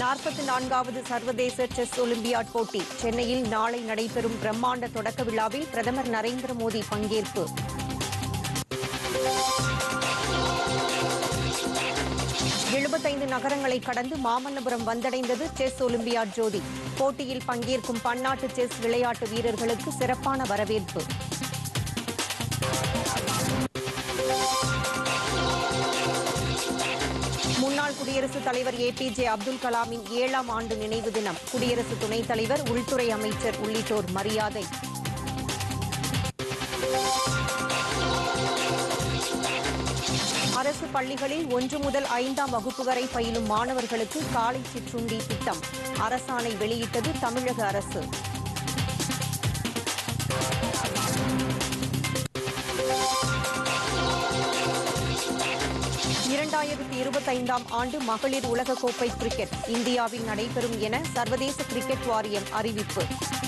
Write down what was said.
நாற்பத்தி நான்காவது சர்வதேச செஸ் ஒலிம்பியாட் போட்டி சென்னையில் நாளை நடைபெறும் பிரம்மாண்ட தொடக்க விழாவில் பிரதமர் நரேந்திர மோடி பங்கேற்பு எழுபத்தைந்து நகரங்களை கடந்து மாமல்லபுரம் வந்தடைந்தது செஸ் ஒலிம்பியாட் ஜோதி போட்டியில் பங்கேற்கும் பன்னாட்டு செஸ் விளையாட்டு வீரர்களுக்கு சிறப்பான வரவேற்பு முன்னாள் குடியரசுத் தலைவர் ஏபிஜே அப்துல் கலாமின் ஏழாம் ஆண்டு நினைவு தினம் குடியரசு துணைத் தலைவர் உள்துறை அமைச்சர் உள்ளிட்டோர் மரியாதை அரசு பள்ளிகளில் ஒன்று முதல் ஐந்தாம் வகுப்பு வரை பயிலும் மாணவர்களுக்கு காலை சிற்றுண்டி திட்டம் அரசாணை வெளியிட்டது தமிழக அரசு இரண்டாயிரத்தி இருபத்தைந்தாம் ஆண்டு மகளிர் உலகக்கோப்பை கிரிக்கெட் இந்தியாவில் நடைபெறும் என சர்வதேச கிரிக்கெட் வாரியம் அறிவிப்பு